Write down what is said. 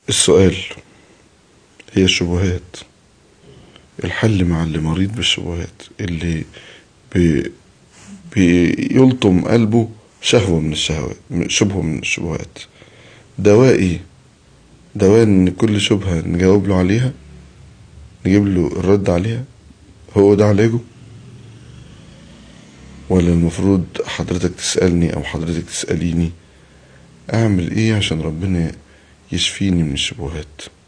السؤال هي الشبهات الحل مع اللي مريض بالشبهات اللي بي بيلطم قلبه شهوة من الشهوات شبهة من الشبهات دوائي دواء ان كل شبهة نجاوب له عليها نجيب له الرد عليها هو ده علاجه ولا المفروض حضرتك تسألني او حضرتك تسأليني اعمل ايه عشان ربنا يشفيني من الشبهات